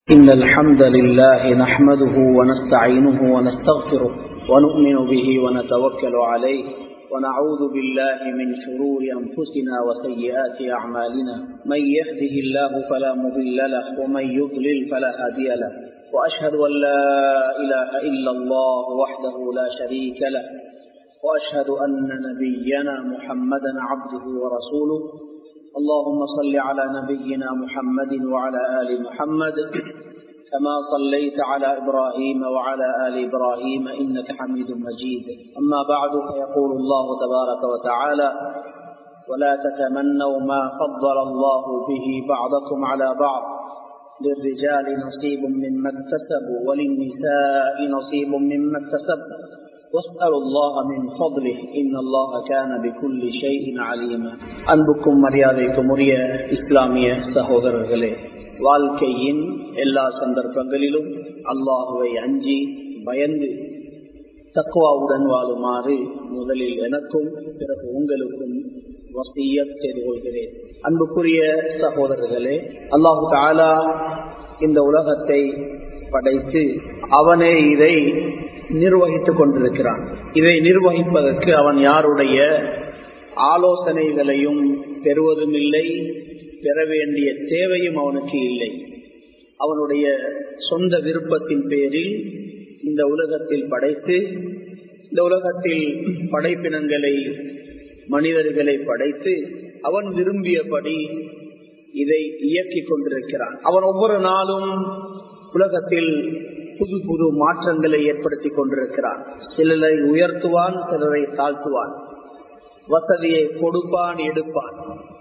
إن الحمد لله نحمده ونستعينه ونستغفره ونؤمن به ونتوكل عليه ونعوذ بالله من شرور أنفسنا وسيئات أعمالنا من يهده الله فلا مضل له ومن يضلل فلا هادي له وأشهد أن لا إله إلا الله وحده لا شريك له وأشهد أن نبينا محمدا عبده ورسوله اللهم صل على نبينا محمد وعلى آل محمد كما صليت على إبراهيم وعلى آل إبراهيم إنك حميد مجيد أما بعد فيقول الله تبارك وتعالى ولا تتمنوا ما فضل الله به بعضكم على بعض للرجال نصيب مما اكتسبوا وللنساء نصيب مما اكتسبوا واسألوا الله من فضله إن الله كان بكل شيء عليما அன்புக்கும் மரியாதைக்கும் உரிய இஸ்லாமிய சகோதரர்களே வாழ்க்கையின் எல்லா சந்தர்ப்பங்களிலும் அல்லாஹுவை அஞ்சி பயந்து தக்குவாவுடன் வாழுமாறு முதலில் எனக்கும் பிறகு உங்களுக்கும் வசிய செய்து கொள்கிறேன் அன்புக்குரிய சகோதரர்களே அல்லாஹு தாலா இந்த உலகத்தை படைத்து அவனே இதை நிர்வகித்துக் கொண்டிருக்கிறான் இதை நிர்வகிப்பதற்கு அவன் யாருடைய ஆலோசனைகளையும் பெறுவதும் இல்லை பெற வேண்டிய தேவையும் அவனுக்கு இல்லை அவனுடைய சொந்த விருப்பத்தின் பேரில் இந்த உலகத்தில் படைத்து இந்த உலகத்தில் படைப்பினங்களை மனிதர்களை படைத்து அவன் விரும்பியபடி இதை இயக்கிக் கொண்டிருக்கிறான் அவன் ஒவ்வொரு நாளும் உலகத்தில் புது புது மாற்றங்களை ஏற்படுத்தி கொண்டிருக்கிறான் சிலரை உயர்த்துவான் சிலரை தாழ்த்துவான் வசதியை கொடுப்பான் எடுப்பான்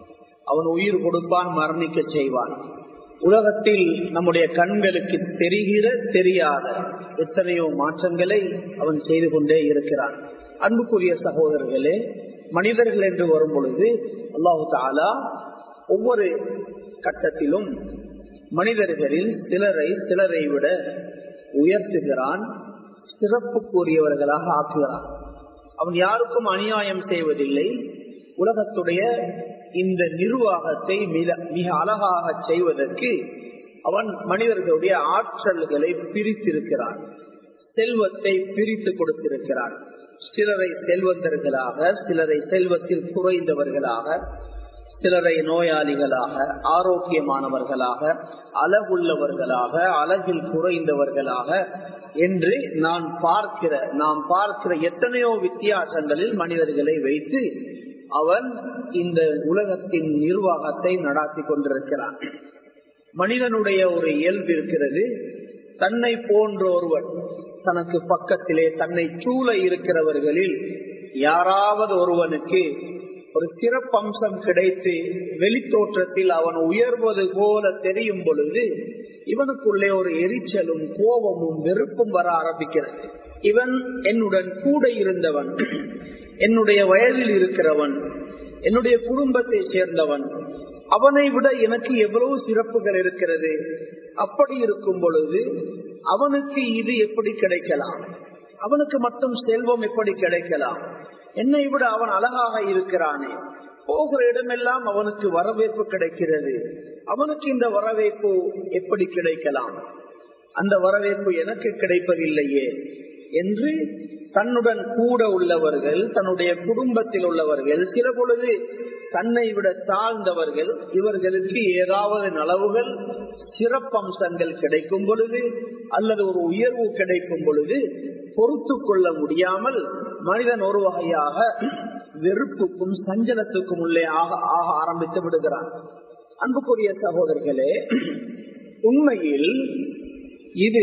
அவன் உயிர் கொடுப்பான் மரணிக்க செய்வான் உலகத்தில் நம்முடைய கண்களுக்கு தெரிகிற தெரியாத எத்தனையோ மாற்றங்களை அவன் செய்து கொண்டே இருக்கிறான் அன்புக்குரிய சகோதரர்களே மனிதர்கள் என்று வரும் பொழுது அல்லாஹு தாலா ஒவ்வொரு கட்டத்திலும் மனிதர்களில் சிலரை சிலரை விட உயர்த்துகிறான் சிறப்புக்குரியவர்களாக ஆக்குகிறான் அவன் யாருக்கும் அநியாயம் செய்வதில்லை உலகத்துடைய இந்த நிர்வாகத்தை மிக மிக அழகாக செய்வதற்கு அவன் மனிதர்களுடைய ஆற்றல்களை பிரித்திருக்கிறான் செல்வத்தை பிரித்து கொடுத்திருக்கிறான் சிலரை செல்வந்தர்களாக சிலரை செல்வத்தில் குறைந்தவர்களாக சிலரை நோயாளிகளாக ஆரோக்கியமானவர்களாக அழகுள்ளவர்களாக அழகில் குறைந்தவர்களாக என்று நான் பார்க்கிற நாம் பார்க்கிற எத்தனையோ வித்தியாசங்களில் மனிதர்களை வைத்து அவன் இந்த உலகத்தின் நிர்வாகத்தை நடாத்தி கொண்டிருக்கிறான் மனிதனுடைய ஒரு இயல்பு இருக்கிறது தன்னை போன்ற ஒருவன் தனக்கு பக்கத்திலே தன்னை சூழ இருக்கிறவர்களில் யாராவது ஒருவனுக்கு ஒரு சிறப்பம்சம் கிடைத்து வெளித்தோற்றத்தில் அவன் உயர்வது போல தெரியும் பொழுது இவனுக்குள்ளே ஒரு எரிச்சலும் கோபமும் வெறுப்பும் வர ஆரம்பிக்கிறது இவன் என்னுடன் கூட இருந்தவன் என்னுடைய வயதில் இருக்கிறவன் என்னுடைய குடும்பத்தை சேர்ந்தவன் அவனை விட எனக்கு எவ்வளவு சிறப்புகள் இருக்கிறது அப்படி இருக்கும் பொழுது அவனுக்கு இது எப்படி கிடைக்கலாம் அவனுக்கு மட்டும் செல்வம் எப்படி கிடைக்கலாம் என்னை விட அவன் அழகாக இருக்கிறானே போகிற இடமெல்லாம் அவனுக்கு வரவேற்பு கிடைக்கிறது அவனுக்கு இந்த வரவேற்பு எப்படி கிடைக்கலாம் அந்த வரவேற்பு எனக்கு கிடைப்பதில்லையே என்று தன்னுடன் கூட உள்ளவர்கள் தன்னுடைய குடும்பத்தில் உள்ளவர்கள் சில பொழுது தன்னை விட தாழ்ந்தவர்கள் இவர்களுக்கு ஏதாவது நலவுகள் சிறப்பம்சங்கள் கிடைக்கும் பொழுது அல்லது ஒரு உயர்வு கிடைக்கும் பொழுது பொறுத்து கொள்ள முடியாமல் மனிதன் ஒரு வகையாக வெறுப்புக்கும் சஞ்சலத்துக்கும் உள்ளே ஆக ஆக ஆரம்பித்து விடுகிறான் அன்புக்குரிய சகோதரர்களே உண்மையில் இது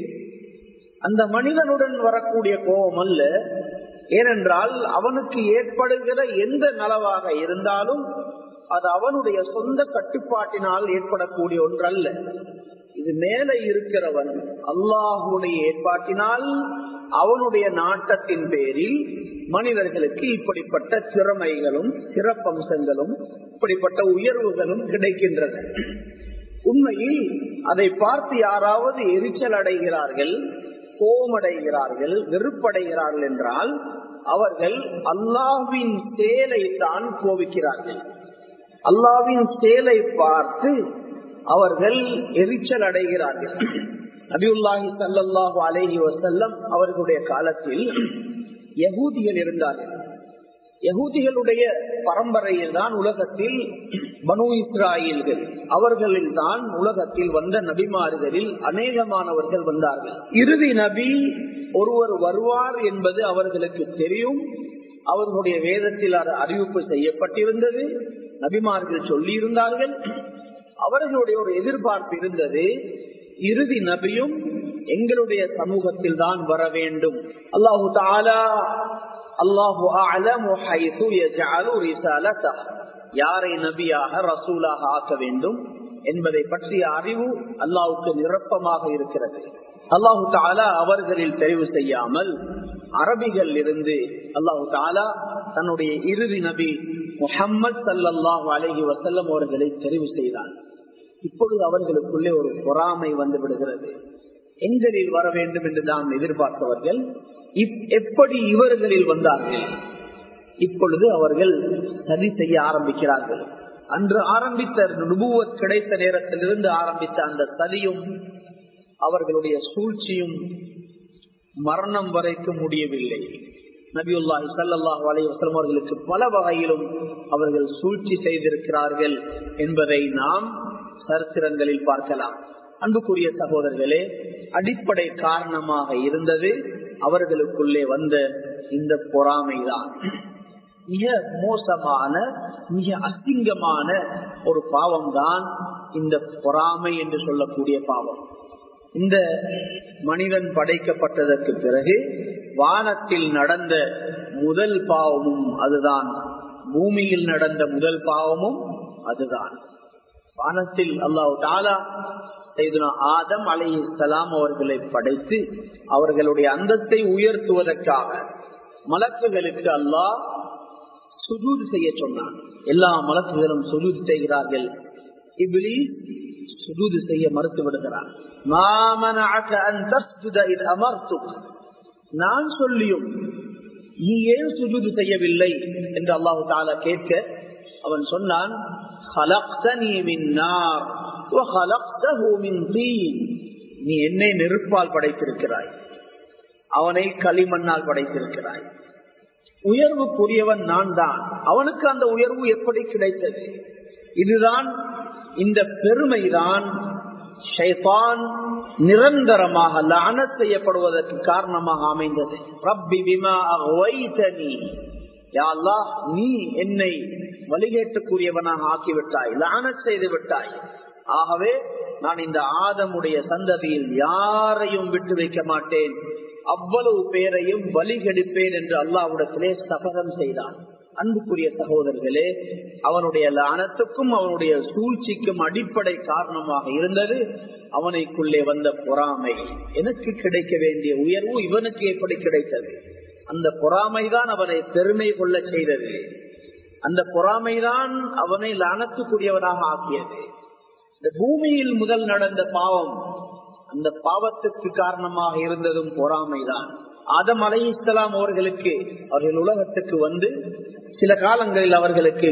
அந்த மனிதனுடன் வரக்கூடிய கோபம் அல்ல ஏனென்றால் அவனுக்கு ஏற்படுகிற எந்த நலவாக இருந்தாலும் அது அவனுடைய சொந்த கட்டுப்பாட்டினால் ஏற்படக்கூடிய ஒன்றல்ல இது மேலே இருக்கிறவன் அல்லாஹுடைய ஏற்பாட்டினால் அவனுடைய நாட்டத்தின் பேரில் மனிதர்களுக்கு இப்படிப்பட்ட திறமைகளும் சிறப்பம்சங்களும் இப்படிப்பட்ட உயர்வுகளும் கிடைக்கின்றன உண்மையில் அதை பார்த்து யாராவது எரிச்சல் அடைகிறார்கள் கோமடைகிறார்கள் வெறுப்படைகிறார்கள் என்றால் அவர்கள் அல்லாவின் செயலை தான் கோபிக்கிறார்கள் அல்லாவின் செயலை பார்த்து அவர்கள் எரிச்சல் அடைகிறார்கள் நபியுல்லாஹி சல்லாஹூ அலேஹி வசல்லம் அவர்களுடைய காலத்தில் யகூதிகள் இருந்தார்கள் யகூதிகளுடைய பரம்பரையில் தான் உலகத்தில் பனு இஸ்ராயல்கள் அவர்களில் தான் உலகத்தில் வந்த நபிமார்களில் அநேகமானவர்கள் வந்தார்கள் இறுதி நபி ஒருவர் வருவார் என்பது அவர்களுக்கு தெரியும் அவர்களுடைய வேதத்தில் அது அறிவிப்பு செய்யப்பட்டிருந்தது நபிமார்கள் சொல்லி இருந்தார்கள் அவர்களுடைய ஒரு எதிர்பார்ப்பு இருந்தது இறுதி நபியும் எங்களுடைய சமூகத்தில் தான் வர வேண்டும் அல்லாஹு தாலா அல்லாஹு யாரை நபியாக ரசூலாக ஆக்க வேண்டும் என்பதை பற்றிய அறிவு அல்லாவுக்கு நிரப்பமாக இருக்கிறது அல்லாஹு தாலா அவர்களில் தெரிவு செய்யாமல் அரபிகள் இருந்து அல்லாஹு தாலா தன்னுடைய இறுதி நபி முகம்மது சல்லாஹு அலஹி வசல்லம் அவர்களை தெரிவு செய்தான் இப்பொழுது அவர்களுக்குள்ளே ஒரு பொறாமை வந்து விடுகிறது எங்களில் வர வேண்டும் என்று நாம் எதிர்பார்த்தவர்கள் எப்படி இவர்களில் வந்தார்கள் இப்பொழுது அவர்கள் சரி செய்ய ஆரம்பிக்கிறார்கள் அன்று ஆரம்பித்த நுபுவத் கிடைத்த நேரத்திலிருந்து ஆரம்பித்த அந்த சதியும் அவர்களுடைய சூழ்ச்சியும் மரணம் வரைக்கும் முடியவில்லை நபியுல்லாஹி சல்லாஹ் அலைவசலம் அவர்களுக்கு பல வகையிலும் அவர்கள் சூழ்ச்சி செய்திருக்கிறார்கள் என்பதை நாம் சரித்திரங்களில் பார்க்கலாம் அன்புக்குரிய சகோதரர்களே அடிப்படை காரணமாக இருந்தது அவர்களுக்குள்ளே வந்த இந்த பொறாமைதான் மிக மோசமான மிக அசிங்கமான ஒரு பாவம் தான் இந்த பொறாமை என்று சொல்லக்கூடிய பாவம் இந்த மனிதன் படைக்கப்பட்டதற்கு பிறகு வானத்தில் நடந்த முதல் பாவமும் அதுதான் பூமியில் நடந்த முதல் பாவமும் அதுதான் வானத்தில் அல்லாஹு தாலா செய்தனா ஆதம் அலை இஸ்லாம் அவர்களை படைத்து அவர்களுடைய அந்தத்தை உயர்த்துவதற்காக மலக்குகளுக்கு அல்லாஹ் சுஜூது செய்ய சொன்னான் எல்லா மலக்குகளும் சுஜூது செய்கிறார்கள் இப்லீஸ் சுஜூது செய்ய மறுத்து விடுகிறான் நான் சொல்லியும் நீ ஏன் சுஜூது செய்யவில்லை என்று அல்லாஹு தாலா கேட்க அவன் சொன்னான் நீ என்னை நெருப்பால் படைத்திருக்கிறாய் அவனை களிமண்ணால் படைத்திருக்கிறாய் உயர்வுக்குரியவன் நான் தான் அவனுக்கு அந்த உயர்வு எப்படி கிடைத்தது இதுதான் இந்த பெருமைதான் ஷைதான் நிரந்தரமாக லான செய்யப்படுவதற்கு காரணமாக அமைந்தது ரப்பி பிமா அவைதனி நீ என்னை வழிகேட்டுக்குரியவனாக ஆக்கிவிட்டாய் லான செய்து விட்டாய் ஆகவே நான் இந்த ஆதமுடைய சந்ததியில் யாரையும் விட்டு வைக்க மாட்டேன் அவ்வளவு பேரையும் வழிகெடுப்பேன் என்று அல்லாவிடத்திலே சபதம் செய்தான் அன்புக்குரிய சகோதரர்களே அவனுடைய லானத்துக்கும் அவனுடைய சூழ்ச்சிக்கும் அடிப்படை காரணமாக இருந்தது அவனைக்குள்ளே வந்த பொறாமை எனக்கு கிடைக்க வேண்டிய உயர்வு இவனுக்கு எப்படி கிடைத்தது அந்த பொறாமைதான் அவனை பெருமை கொள்ள செய்தது அந்த பொறாமைதான் அவனை லானத்துக்குரியவனாக ஆக்கியது இந்த பூமியில் முதல் நடந்த பாவம் அந்த பாவத்துக்கு காரணமாக இருந்ததும் பொறாமைதான் ஆதம் அலை இஸ்லாம் அவர்களுக்கு அவர்கள் உலகத்துக்கு வந்து சில காலங்களில் அவர்களுக்கு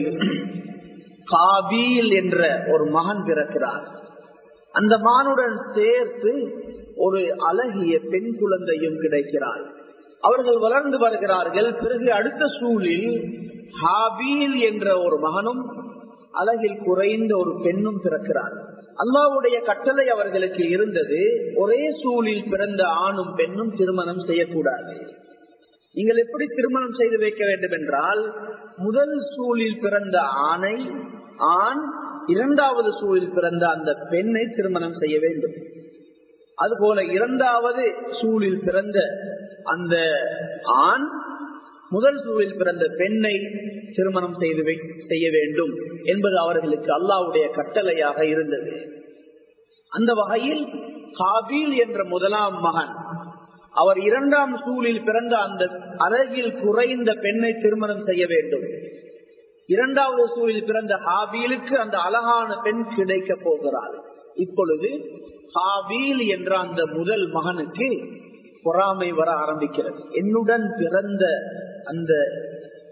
காபீல் என்ற ஒரு மகன் பிறக்கிறார் அந்த மானுடன் சேர்த்து ஒரு அழகிய பெண் குழந்தையும் கிடைக்கிறார் அவர்கள் வளர்ந்து வருகிறார்கள் பிறகு அடுத்த சூழில் ஹாபீல் என்ற ஒரு மகனும் அழகில் குறைந்த ஒரு பெண்ணும் பிறக்கிறார் அல்லாவுடைய கட்டளை அவர்களுக்கு இருந்தது ஒரே சூழில் பிறந்த ஆணும் பெண்ணும் திருமணம் செய்யக்கூடாது நீங்கள் எப்படி திருமணம் செய்து வைக்க வேண்டும் என்றால் முதல் சூழில் பிறந்த ஆணை ஆண் இரண்டாவது சூழில் பிறந்த அந்த பெண்ணை திருமணம் செய்ய வேண்டும் அதுபோல இரண்டாவது சூழில் பிறந்த அந்த ஆண் முதல் சூழில் பிறந்த பெண்ணை திருமணம் செய்து செய்ய வேண்டும் என்பது அவர்களுக்கு அல்லாவுடைய கட்டளையாக இருந்தது அந்த வகையில் காபீல் என்ற முதலாம் மகன் அவர் இரண்டாம் சூழில் பிறந்த அந்த அழகில் குறைந்த பெண்ணை திருமணம் செய்ய வேண்டும் இரண்டாவது சூழில் பிறந்த ஹாபீலுக்கு அந்த அழகான பெண் கிடைக்க போகிறாள் இப்பொழுது ஹாபீல் என்ற அந்த முதல் மகனுக்கு பொறாமை வர ஆரம்பிக்கிறது என்னுடன் பிறந்த அந்த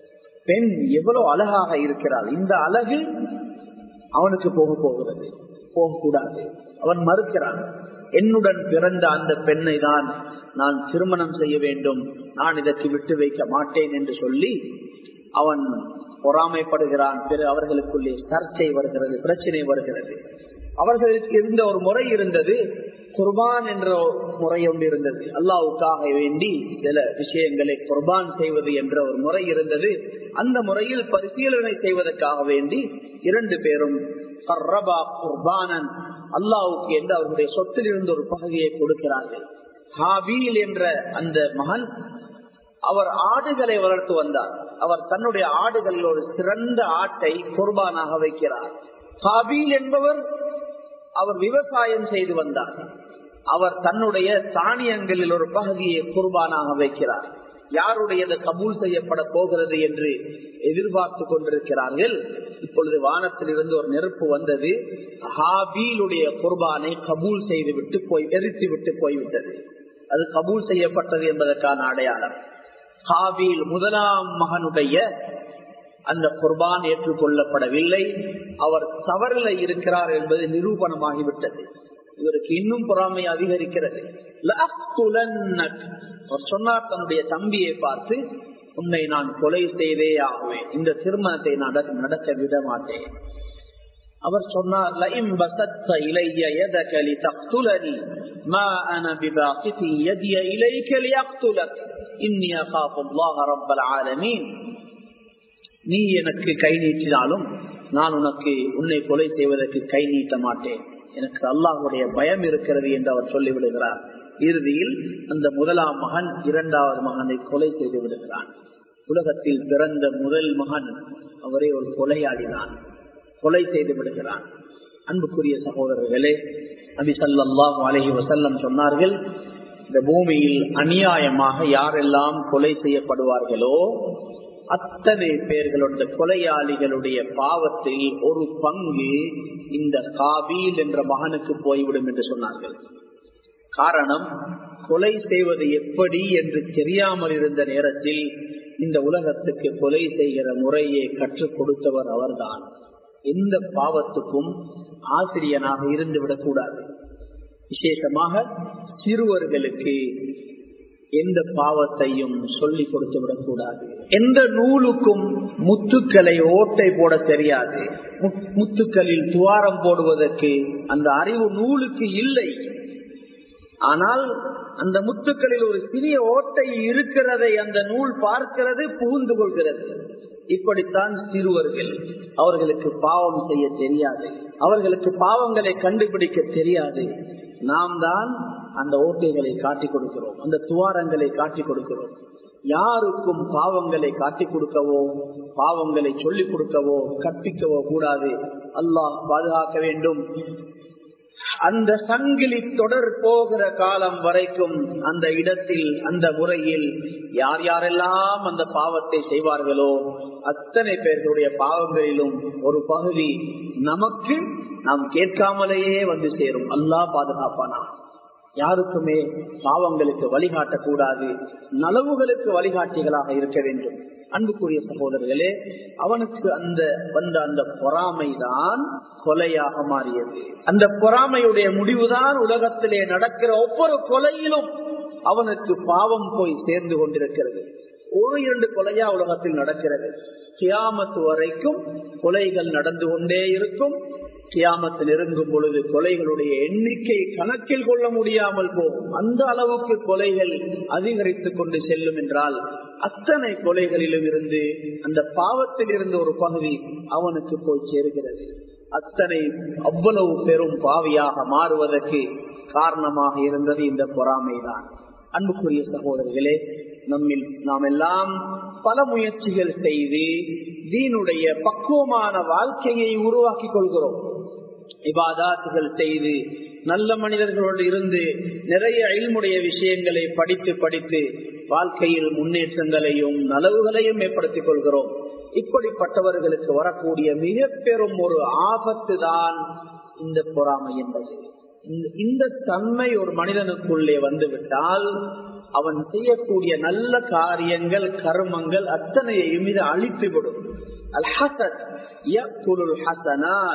பெண் எவ்வளவு அழகாக இருக்கிறாள் இந்த அழகு அவனுக்கு போக போகிறது போகக்கூடாது அவன் மறுக்கிறான் என்னுடன் பிறந்த அந்த பெண்ணை தான் நான் திருமணம் செய்ய வேண்டும் நான் இதற்கு விட்டு வைக்க மாட்டேன் என்று சொல்லி அவன் பொறாமைப்படுகிறான் பிற அவர்களுக்குள்ளே சர்ச்சை வருகிறது பிரச்சனை வருகிறது அவர்களுக்கு இருந்த ஒரு முறை இருந்தது குர்பான் என்ற முறை ஒன்று இருந்தது அல்லாவுக்காக வேண்டி சில விஷயங்களை குர்பான் செய்வது என்ற ஒரு முறை இருந்தது அந்த முறையில் பரிசீலனை செய்வதற்காக வேண்டி இரண்டு பேரும் குர்பானன் அல்லாவுக்கு என்று அவர்களுடைய சொத்தில் இருந்து ஒரு பகுதியை கொடுக்கிறார்கள் ஹாபீல் என்ற அந்த மகன் அவர் ஆடுகளை வளர்த்து வந்தார் அவர் தன்னுடைய ஆடுகளில் ஒரு சிறந்த ஆட்டை குர்பானாக வைக்கிறார் ஹாபீல் என்பவர் அவர் விவசாயம் செய்து வந்தார் அவர் தன்னுடைய தானியங்களில் ஒரு பகுதியை குர்பானாக வைக்கிறார் யாருடையது கபூல் செய்யப்பட போகிறது என்று எதிர்பார்த்து கொண்டிருக்கிறார்கள் இப்பொழுது வானத்தில் இருந்து ஒரு நெருப்பு வந்தது ஹாபீலுடைய குர்பானை கபூல் செய்து விட்டு போய் எரித்து விட்டு போய்விட்டது அது கபூல் செய்யப்பட்டது என்பதற்கான அடையாளம் ஹாபீல் முதலாம் மகனுடைய அந்த குர்பான் ஏற்றுக்கொள்ளப்படவில்லை அவர் தவறில் இருக்கிறார் என்பது நிரூபணமாகிவிட்டது இவருக்கு இன்னும் பொறாமை அதிகரிக்கிறது அவர் சொன்னார் தன்னுடைய தம்பியை பார்த்து உன்னை நான் கொலை செய்தே ஆகுவேன் இந்த திருமணத்தை நடக்க விட மாட்டேன் அவர் சொன்னார் لئن بسطت الي يدك لتقتلني ما انا بباسط يدي اليك ليقتلك اني اخاف الله رب العالمين நீ எனக்கு கை நீட்டினாலும் நான் உனக்கு உன்னை கொலை செய்வதற்கு கை நீட்ட மாட்டேன் எனக்கு அல்லாஹுடைய பயம் இருக்கிறது என்று அவர் சொல்லிவிடுகிறார் இறுதியில் அந்த முதலாம் மகன் இரண்டாவது மகனை கொலை செய்து விடுகிறான் உலகத்தில் பிறந்த முதல் மகன் அவரே ஒரு கொலையாடினான் கொலை செய்து விடுகிறான் அன்புக்குரிய சகோதரர்களே நபி சல்லாஹ் அலஹி வசல்லம் சொன்னார்கள் இந்த பூமியில் அநியாயமாக யாரெல்லாம் கொலை செய்யப்படுவார்களோ அத்தனை பேர்களுடைய கொலையாளிகளுடைய பாவத்தில் ஒரு பங்கு இந்த காபீல் என்ற மகனுக்கு போய்விடும் என்று சொன்னார்கள் காரணம் கொலை செய்வது எப்படி என்று தெரியாமல் இருந்த நேரத்தில் இந்த உலகத்துக்கு கொலை செய்கிற முறையை கற்றுக் கொடுத்தவர் அவர்தான் எந்த பாவத்துக்கும் ஆசிரியனாக இருந்து விடக்கூடாது விசேஷமாக சிறுவர்களுக்கு எந்த பாவத்தையும் சொல்லிக் கொடுத்து விடக்கூடாது எந்த நூலுக்கும் முத்துக்களை ஓட்டை போட தெரியாது முத்துக்களில் துவாரம் போடுவதற்கு அந்த அறிவு நூலுக்கு இல்லை ஆனால் அந்த முத்துக்களில் ஒரு சிறிய ஓட்டை இருக்கிறதை அந்த நூல் பார்க்கிறது புகுந்து கொள்கிறது இப்படித்தான் சிறுவர்கள் அவர்களுக்கு பாவம் செய்ய தெரியாது அவர்களுக்கு பாவங்களை கண்டுபிடிக்க தெரியாது நாம் தான் அந்த ஓட்டைகளை காட்டிக் கொடுக்கிறோம் அந்த துவாரங்களை காட்டிக் கொடுக்கிறோம் யாருக்கும் பாவங்களை காட்டிக் கொடுக்கவோ பாவங்களை சொல்லிக் கொடுக்கவோ கற்பிக்கவோ கூடாது அல்லாஹ் பாதுகாக்க வேண்டும் அந்த சங்கிலி தொடர் போகிற காலம் வரைக்கும் அந்த இடத்தில் அந்த முறையில் யார் யாரெல்லாம் அந்த பாவத்தை செய்வார்களோ அத்தனை பேர்களுடைய பாவங்களிலும் ஒரு பகுதி நமக்கு நாம் கேட்காமலேயே வந்து சேரும் அல்லாஹ் பாதுகாப்பானா யாருக்குமே பாவங்களுக்கு வழிகாட்டக்கூடாது நலவுகளுக்கு வழிகாட்டிகளாக இருக்க வேண்டும் அன்புக்குரிய சகோதரர்களே அவனுக்கு அந்த வந்த அந்த பொறாமை தான் கொலையாக மாறியது அந்த பொறாமையுடைய முடிவுதான் உலகத்திலே நடக்கிற ஒவ்வொரு கொலையிலும் அவனுக்கு பாவம் போய் சேர்ந்து கொண்டிருக்கிறது ஒரு இரண்டு கொலையா உலகத்தில் நடக்கிறது கியாமத்து வரைக்கும் கொலைகள் நடந்து கொண்டே இருக்கும் கியாமத்தில் இறங்கும் பொழுது கொலைகளுடைய எண்ணிக்கை கணக்கில் கொள்ள முடியாமல் போகும் அந்த அளவுக்கு கொலைகள் அதிகரித்துக் கொண்டு செல்லும் என்றால் அத்தனை கொலைகளிலும் இருந்து அந்த பாவத்தில் இருந்து ஒரு பகுதி அவனுக்கு போய் சேருகிறது அத்தனை அவ்வளவு பெரும் பாவியாக மாறுவதற்கு காரணமாக இருந்தது இந்த பொறாமைதான் அன்புக்குரிய சகோதரர்களே நம்மில் நாம் எல்லாம் பல முயற்சிகள் செய்து தீனுடைய பக்குவமான வாழ்க்கையை உருவாக்கி கொள்கிறோம் இபாதாத்துகள் செய்து நல்ல மனிதர்களோடு இருந்து நிறைய அயல்முடைய விஷயங்களை படித்து படித்து வாழ்க்கையில் முன்னேற்றங்களையும் நலவுகளையும் ஏற்படுத்திக் கொள்கிறோம் இப்படிப்பட்டவர்களுக்கு வரக்கூடிய மிக பெரும் ஒரு ஆபத்து தான் இந்த பொறாமை என்பது இந்த தன்மை ஒரு மனிதனுக்குள்ளே வந்துவிட்டால் அவன் செய்யக்கூடிய நல்ல காரியங்கள் கர்மங்கள் அத்தனையையும் இது அழித்துவிடும் அல் ஹசத் ஹசனாத்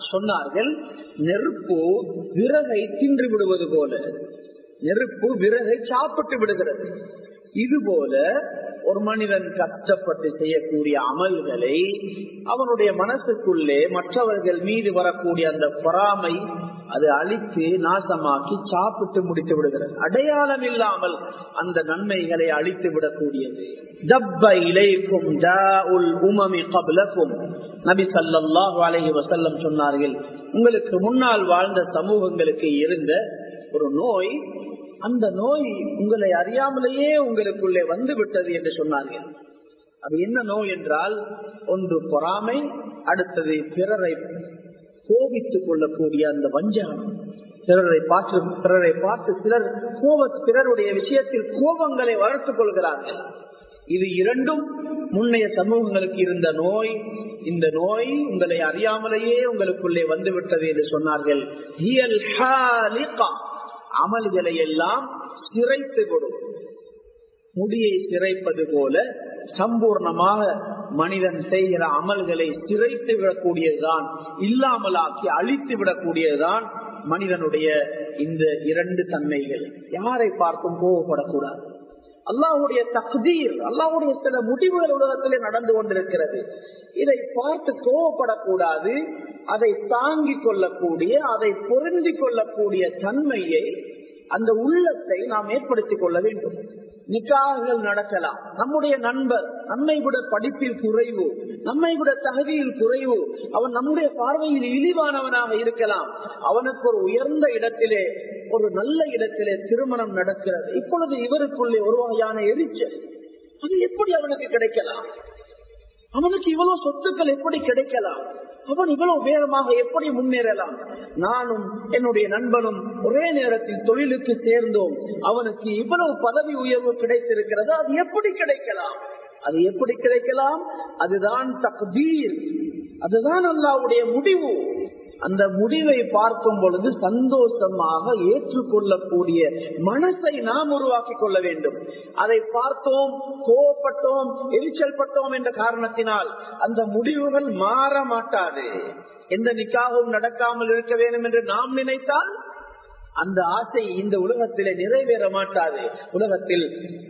சொன்னார்கள் நெருப்பு விறகை தின்று விடுவது போல நெருப்பு விறகை சாப்பிட்டு விடுகிறது இது போல ஒரு மனிதன் கஷ்டப்பட்டு செய்யக்கூடிய அமல்களை அவனுடைய மனசுக்குள்ளே மற்றவர்கள் மீது வரக்கூடிய அந்த பொறாமை அது அழித்து நாசமாக்கி சாப்பிட்டு முடித்து விடுகிறது அடையாளம் இல்லாமல் அந்த நன்மைகளை அழித்து விடக்கூடியது தப்ப இலைக்கும் உமமி கபலக்கும் நபி சல்லாஹு அலஹி வசல்லம் சொன்னார்கள் உங்களுக்கு முன்னால் வாழ்ந்த சமூகங்களுக்கு இருந்த ஒரு நோய் அந்த நோய் உங்களை அறியாமலேயே உங்களுக்குள்ளே வந்து விட்டது என்று சொன்னார்கள் அது என்ன நோய் என்றால் ஒன்று பொறாமை அடுத்தது பிறரை கோபித்துக் கொள்ளக்கூடிய அந்த வஞ்சகம் பிறரை பார்த்து பிறரை பார்த்து சிலர் கோப பிறருடைய விஷயத்தில் கோபங்களை வளர்த்துக் கொள்கிறார்கள் இது இரண்டும் முன்னைய சமூகங்களுக்கு இருந்த நோய் இந்த நோய் உங்களை அறியாமலேயே உங்களுக்குள்ளே வந்துவிட்டது என்று சொன்னார்கள் அமல்களை எல்லாம் சிறைத்து கொடும் முடியை சிறைப்பது போல சம்பூர்ணமாக மனிதன் செய்கிற அமல்களை சிறைத்து விடக்கூடியதுதான் இல்லாமலாக்கி அழித்து விடக்கூடியதுதான் மனிதனுடைய இந்த இரண்டு தன்மைகள் யாரை பார்த்தும் கோவப்படக்கூடாது அல்லாஹுடைய தகுதீர் அல்லாஹுடைய சில முடிவுகள் உலகத்திலே நடந்து கொண்டிருக்கிறது இதை பார்த்து கோவப்படக்கூடாது அதை தாங்கிக் கொள்ளக்கூடிய அதை பொருந்தி கொள்ளக்கூடிய தன்மையை அந்த உள்ளத்தை நாம் ஏற்படுத்திக் கொள்ள வேண்டும் நிக்காகள் நடக்கலாம் நம்முடைய நண்பர் நம்மை விட படிப்பில் குறைவு நம்மை விட தகுதியில் குறைவு அவன் நம்முடைய பார்வையில் இழிவானவனாக இருக்கலாம் அவனுக்கு ஒரு உயர்ந்த இடத்திலே ஒரு நல்ல இடத்திலே திருமணம் நடக்கிறது இப்பொழுது இவருக்குள்ளே ஒரு வகையான எரிச்சல் அது எப்படி அவனுக்கு கிடைக்கலாம் அவனுக்கு இவ்வளவு சொத்துக்கள் எப்படி கிடைக்கலாம் அவன் இவ்வளவு வேகமாக எப்படி முன்னேறலாம் நானும் என்னுடைய நண்பனும் ஒரே நேரத்தில் தொழிலுக்கு சேர்ந்தோம் அவனுக்கு இவ்வளவு பதவி உயர்வு கிடைத்திருக்கிறது அது எப்படி கிடைக்கலாம் அது எப்படி கிடைக்கலாம் அதுதான் தக்தீர் அதுதான் அல்லாவுடைய முடிவு அந்த முடிவை பார்க்கும் பொழுது சந்தோஷமாக ஏற்றுக்கொள்ளக்கூடிய மனசை நாம் உருவாக்கி கொள்ள வேண்டும் அதை பார்த்தோம் கோவப்பட்டோம் எரிச்சல் பட்டோம் என்ற காரணத்தினால் அந்த முடிவுகள் மாற மாட்டாது எந்த நிக்காகவும் நடக்காமல் இருக்க வேண்டும் என்று நாம் நினைத்தால் அந்த ஆசை இந்த உலகத்திலே நிறைவேற மாட்டாது உலகத்தில்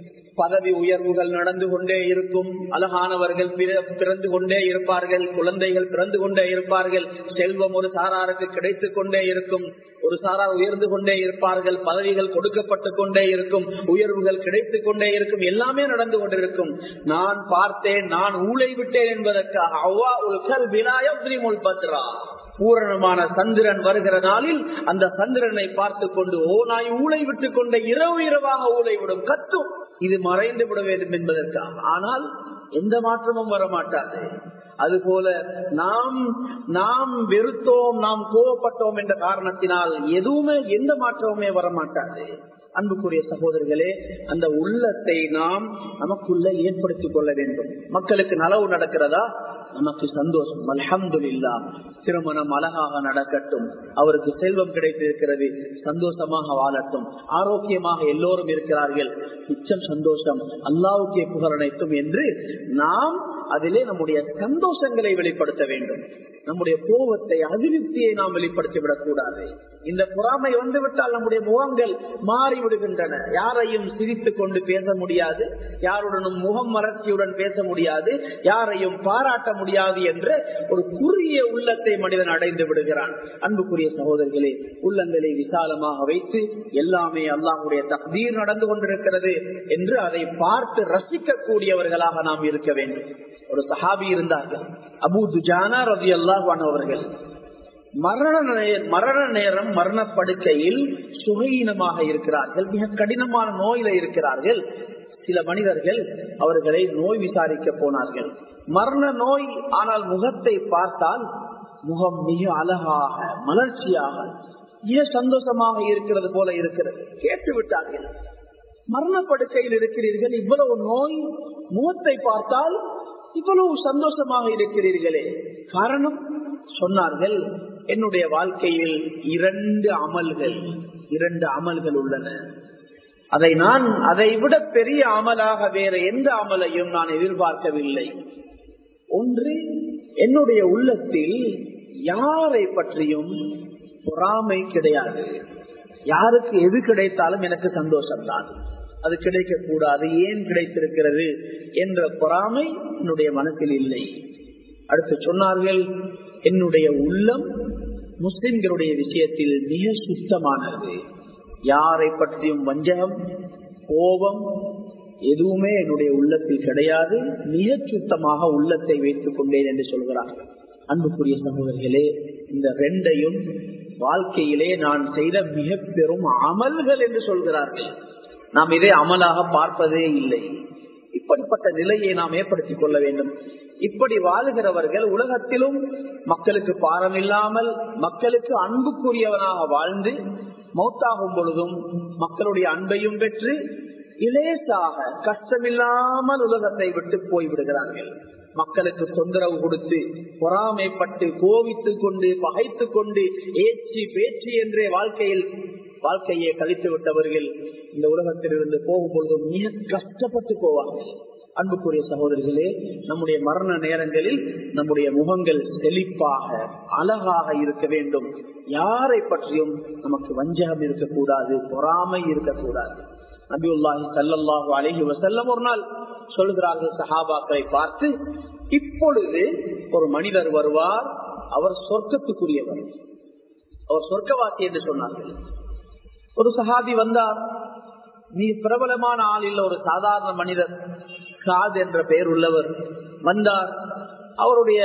பதவி உயர்வுகள் நடந்து கொண்டே இருக்கும் அழகானவர்கள் பிறந்து கொண்டே இருப்பார்கள் குழந்தைகள் பிறந்து கொண்டே இருப்பார்கள் செல்வம் ஒரு சாராருக்கு கிடைத்து கொண்டே இருக்கும் ஒரு சாரார் உயர்ந்து கொண்டே இருப்பார்கள் பதவிகள் கொடுக்கப்பட்டு கொண்டே இருக்கும் உயர்வுகள் கிடைத்து கொண்டே இருக்கும் எல்லாமே நடந்து கொண்டிருக்கும் நான் பார்த்தேன் நான் ஊழை விட்டேன் என்பதற்காக அவ்வா உல் விலாயம் பத்ரா பூரணமான சந்திரன் வருகிற நாளில் அந்த சந்திரனை பார்த்து கொண்டு ஓ நாய் ஊழை விட்டு கொண்ட இரவு இரவாக ஊழை விடும் கத்தும் இது மறைந்து விட வேண்டும் என்பதற்காக ஆனால் எந்த மாற்றமும் வரமாட்டாது அதுபோல நாம் நாம் வெறுத்தோம் நாம் கோவப்பட்டோம் என்ற காரணத்தினால் எதுவுமே எந்த மாற்றமுமே வரமாட்டாது அன்புக்குரிய சகோதரர்களே அந்த உள்ளத்தை நாம் நமக்குள்ள ஏற்படுத்திக் கொள்ள வேண்டும் மக்களுக்கு நலவு நடக்கிறதா நமக்கு சந்தோஷம் அல்ஹம்துல்லா திருமணம் அழகாக நடக்கட்டும் அவருக்கு செல்வம் கிடைத்திருக்கிறது சந்தோஷமாக வாழட்டும் ஆரோக்கியமாக எல்லோரும் இருக்கிறார்கள் மிச்சம் சந்தோஷம் அல்லாவுக்கே புகழனைத்தும் என்று நாம் அதிலே நம்முடைய சந்தோஷங்களை வெளிப்படுத்த வேண்டும் நம்முடைய கோபத்தை அதிருப்தியை நாம் வெளிப்படுத்திவிடக் கூடாது இந்த பொறாமை வந்துவிட்டால் நம்முடைய முகங்கள் மாறிவிடுகின்றன யாரையும் சிரித்துக் கொண்டு பேச முடியாது யாருடனும் முகம் மலர்ச்சியுடன் பேச முடியாது யாரையும் பாராட்ட முடியாது என்ற ஒரு குறுகிய உள்ளத்தை மனிதன் அடைந்து விடுகிறான் அன்புக்குரிய சகோதரர்களே உள்ளங்களை விசாலமாக வைத்து எல்லாமே அல்லாஹுடைய தக்தீர் நடந்து கொண்டிருக்கிறது என்று அதை பார்த்து ரசிக்கக்கூடியவர்களாக நாம் இருக்க வேண்டும் ஒரு சஹாபி இருந்தார்கள் அபு துஜானா ரவி அல்லாஹான் அவர்கள் மரண மரண நேரம் மரணப்படுக்கையில் சுகையினமாக இருக்கிறார்கள் மிக கடினமான நோயில இருக்கிறார்கள் சில மனிதர்கள் அவர்களை நோய் விசாரிக்க போனார்கள் மரண நோய் ஆனால் முகத்தை பார்த்தால் முகம் மிக அழகாக மலர்ச்சியாக மிக சந்தோஷமாக இருக்கிறது போல இருக்கிறது கேட்டு விட்டார்கள் மரணப்படுக்கையில் இருக்கிறீர்கள் இவ்வளவு நோய் முகத்தை பார்த்தால் இவ்வளவு சந்தோஷமாக இருக்கிறீர்களே காரணம் சொன்னார்கள் என்னுடைய வாழ்க்கையில் இரண்டு அமல்கள் இரண்டு அமல்கள் உள்ளன அதை நான் அதை விட பெரிய அமலாக வேற எந்த அமலையும் நான் எதிர்பார்க்கவில்லை ஒன்று என்னுடைய உள்ளத்தில் யாரை பற்றியும் பொறாமை கிடையாது யாருக்கு எது கிடைத்தாலும் எனக்கு சந்தோஷம்தான் அது கிடைக்க கூடாது ஏன் கிடைத்திருக்கிறது என்ற பொறாமை என்னுடைய மனத்தில் இல்லை அடுத்து சொன்னார்கள் என்னுடைய உள்ளம் முஸ்லிம்களுடைய விஷயத்தில் மிக சுத்தமானது யாரை பற்றியும் வஞ்சகம் கோபம் எதுவுமே என்னுடைய உள்ளத்தில் கிடையாது மிக சுத்தமாக உள்ளத்தை வைத்துக் கொண்டேன் என்று சொல்கிறார் அன்புக்குரிய சகோதரர்களே இந்த ரெண்டையும் வாழ்க்கையிலே நான் செய்த மிக பெரும் அமல்கள் என்று சொல்கிறார்கள் நாம் இதை அமலாக பார்ப்பதே இல்லை இப்படிப்பட்ட நிலையை நாம் ஏற்படுத்திக் கொள்ள வேண்டும் இப்படி வாழுகிறவர்கள் உலகத்திலும் மக்களுக்கு பாரம் இல்லாமல் மக்களுக்கு அன்புக்குரியவனாக வாழ்ந்து மௌத்தாகும் பொழுதும் மக்களுடைய அன்பையும் பெற்று இலேசாக கஷ்டமில்லாமல் உலகத்தை விட்டு போய்விடுகிறார்கள் மக்களுக்கு தொந்தரவு கொடுத்து பொறாமைப்பட்டு கோவித்துக் கொண்டு பகைத்துக் கொண்டு ஏச்சி பேச்சு என்றே வாழ்க்கையில் வாழ்க்கையை கழித்து விட்டவர்கள் இந்த உலகத்திலிருந்து போகும் பொழுது மிக கஷ்டப்பட்டு போவார்கள் அன்புக்குரிய சகோதரிகளே நம்முடைய மரண நேரங்களில் நம்முடைய முகங்கள் செழிப்பாக அழகாக இருக்க வேண்டும் யாரை பற்றியும் நமக்கு வஞ்சகம் இருக்கக்கூடாது பொறாமை இருக்கக்கூடாது நபியுல்லாஹி சல்லாஹூ அலஹி வசல்லம் ஒரு நாள் சொல்கிறார்கள் சஹாபாக்களை பார்த்து இப்பொழுது ஒரு மனிதர் வருவார் அவர் சொர்க்கத்துக்குரியவர் அவர் சொர்க்கவாசி என்று சொன்னார்கள் ஒரு சஹாபி வந்தார் நீ பிரபலமான ஆள் இல்ல ஒரு சாதாரண மனிதர் காத் என்ற பெயர் உள்ளவர் வந்தார் அவருடைய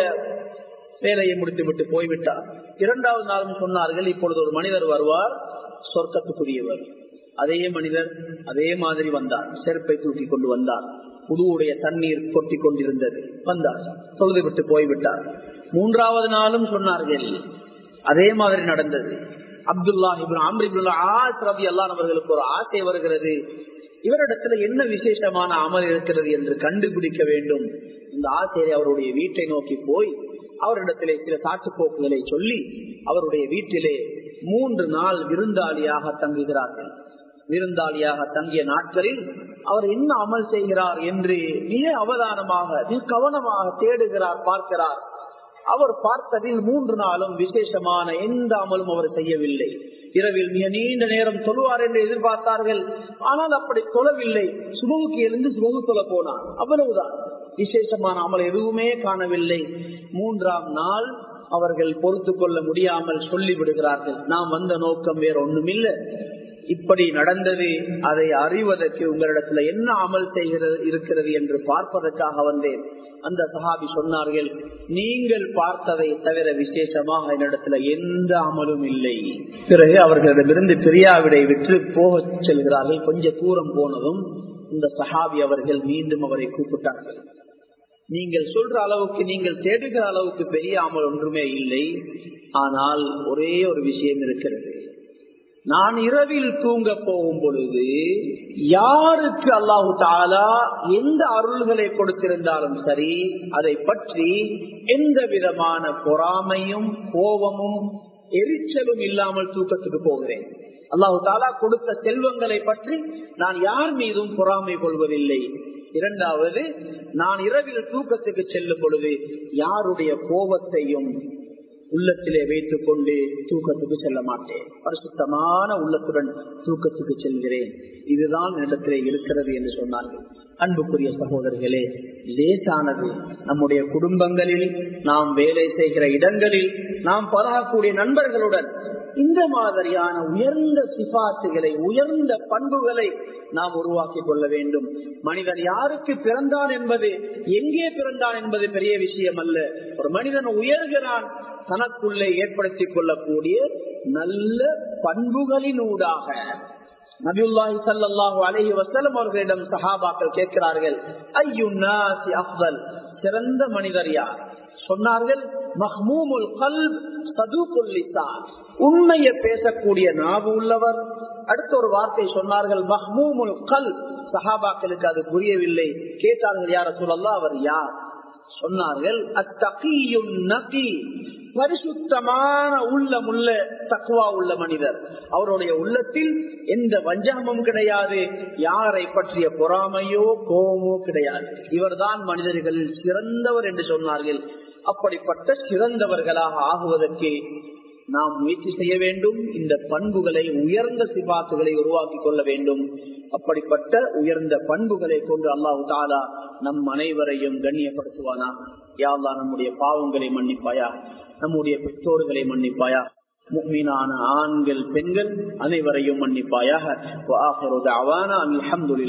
வேலையை முடித்து விட்டு போய்விட்டார் இரண்டாவது நாளும் சொன்னார்கள் இப்பொழுது ஒரு மனிதர் வருவார் சொர்க்கத்துக்குரியவர் அதே மனிதர் அதே மாதிரி வந்தார் செருப்பை தூக்கி கொண்டு வந்தார் புதுவுடைய தண்ணீர் கொட்டி கொண்டிருந்தது வந்தார் தொழுது விட்டு போய்விட்டார் மூன்றாவது நாளும் சொன்னார்கள் அதே மாதிரி நடந்தது அப்துல்லா ரவி அல்லான் அவர்களுக்கு ஒரு ஆசை வருகிறது இவரிடத்துல என்ன விசேஷமான அமல் இருக்கிறது என்று கண்டுபிடிக்க வேண்டும் இந்த ஆசையை அவருடைய வீட்டை நோக்கி போய் அவரிடத்திலே சில சாட்டுப்போக்குகளை சொல்லி அவருடைய வீட்டிலே மூன்று நாள் விருந்தாளியாக தங்குகிறார்கள் விருந்தாளியாக தங்கிய நாட்களில் அவர் என்ன அமல் செய்கிறார் என்று மிக அவதானமாக மிக கவனமாக தேடுகிறார் பார்க்கிறார் அவர் பார்த்ததில் மூன்று நாளும் விசேஷமான எந்த அமலும் அவர் செய்யவில்லை இரவில் மிக நீண்ட நேரம் தொழுவார் என்று எதிர்பார்த்தார்கள் ஆனால் அப்படி தொழவில்லை சுமுகுக்கு எழுந்து சுமுகு தொழ போனார் அவ்வளவுதான் விசேஷமான அமல் எதுவுமே காணவில்லை மூன்றாம் நாள் அவர்கள் பொறுத்து கொள்ள முடியாமல் சொல்லி விடுகிறார்கள் நாம் வந்த நோக்கம் வேற ஒண்ணுமில்லை இப்படி நடந்தது அதை அறிவதற்கு உங்களிடத்துல என்ன அமல் செய்கிறது இருக்கிறது என்று பார்ப்பதற்காக வந்தேன் அந்த சஹாபி சொன்னார்கள் நீங்கள் பார்த்ததை தவிர விசேஷமாக என்னிடத்துல எந்த அமலும் இல்லை பிறகு அவர்களிடமிருந்து பிரியாவிடை விற்று போக செல்கிறார்கள் கொஞ்ச தூரம் போனதும் இந்த சஹாபி அவர்கள் மீண்டும் அவரை கூப்பிட்டார்கள் நீங்கள் சொல்ற அளவுக்கு நீங்கள் தேடுகிற அளவுக்கு பெரிய அமல் ஒன்றுமே இல்லை ஆனால் ஒரே ஒரு விஷயம் இருக்கிறது நான் இரவில் தூங்க போகும் பொழுது யாருக்கு அல்லாஹு தாலா எந்த அருள்களை கொடுத்திருந்தாலும் சரி அதை பற்றி எந்த விதமான பொறாமையும் கோபமும் எரிச்சலும் இல்லாமல் தூக்கத்துக்கு போகிறேன் அல்லாஹு தாலா கொடுத்த செல்வங்களை பற்றி நான் யார் மீதும் பொறாமை கொள்வதில்லை இரண்டாவது நான் இரவில் தூக்கத்துக்கு செல்லும் பொழுது யாருடைய கோபத்தையும் உள்ளத்திலே வைத்துக் கொண்டு தூக்கத்துக்கு செல்ல மாட்டேன் பரிசுத்தமான உள்ளத்துடன் தூக்கத்துக்கு செல்கிறேன் இதுதான் இடத்திலே இருக்கிறது என்று சொன்னார்கள் அன்புக்குரிய சகோதரர்களே லேசானது நம்முடைய குடும்பங்களில் நாம் வேலை செய்கிற இடங்களில் நாம் பழகக்கூடிய நண்பர்களுடன் இந்த மாதிரியான உயர்ந்த சிபாத்துகளை உயர்ந்த பண்புகளை நாம் உருவாக்கி கொள்ள வேண்டும் மனிதன் யாருக்கு பிறந்தான் என்பது எங்கே பிறந்தான் என்பது பெரிய விஷயம் அல்ல ஒரு மனிதன் உயர்கிறான் தனக்குள்ளே ஏற்படுத்திக் கொள்ளக்கூடிய நல்ல பண்புகளினூடாக நபியுல்லாஹி சல்லாஹூ அலஹி வசலம் அவர்களிடம் சஹாபாக்கள் கேட்கிறார்கள் ஐயுன்னாசி அஃபல் சிறந்த மனிதர் யார் சொன்னார்கள் மஹ்மூமுல் கல் சதுகுல்லிசான் உண்மையை பேசக்கூடிய நாவு உள்ளவர் அடுத்த ஒரு வார்த்தை சொன்னார்கள் மஹ்மூமுல் கல் சஹாபாக்களுக்கு அது புரியவில்லை கேட்டார்கள் யார சொல்லலாம் அவர் யார் சொன்னார்கள் அத்தகியும் நகி பரிசுத்தமான உள்ளம் உள்ள தக்குவா உள்ள மனிதர் அவருடைய உள்ளத்தில் எந்த வஞ்சகமும் கிடையாது யாரை பற்றிய பொறாமையோ கோபமோ கிடையாது இவர்தான் மனிதர்களில் சிறந்தவர் என்று சொன்னார்கள் அப்படிப்பட்ட சிறந்தவர்களாக ஆகுவதற்கு நாம் முயற்சி செய்ய வேண்டும் இந்த பண்புகளை உயர்ந்த சிபாத்துகளை உருவாக்கி கொள்ள வேண்டும் அப்படிப்பட்ட உயர்ந்த பண்புகளை கொண்டு அல்லாஹு தாலா நம் அனைவரையும் கண்ணியப்படுத்துவானா யாழ்லா நம்முடைய பாவங்களை மன்னிப்பாயா நம்முடைய பெற்றோர்களை மன்னிப்பாயா முக்மீனான ஆண்கள் பெண்கள் அனைவரையும் மன்னிப்பாயாக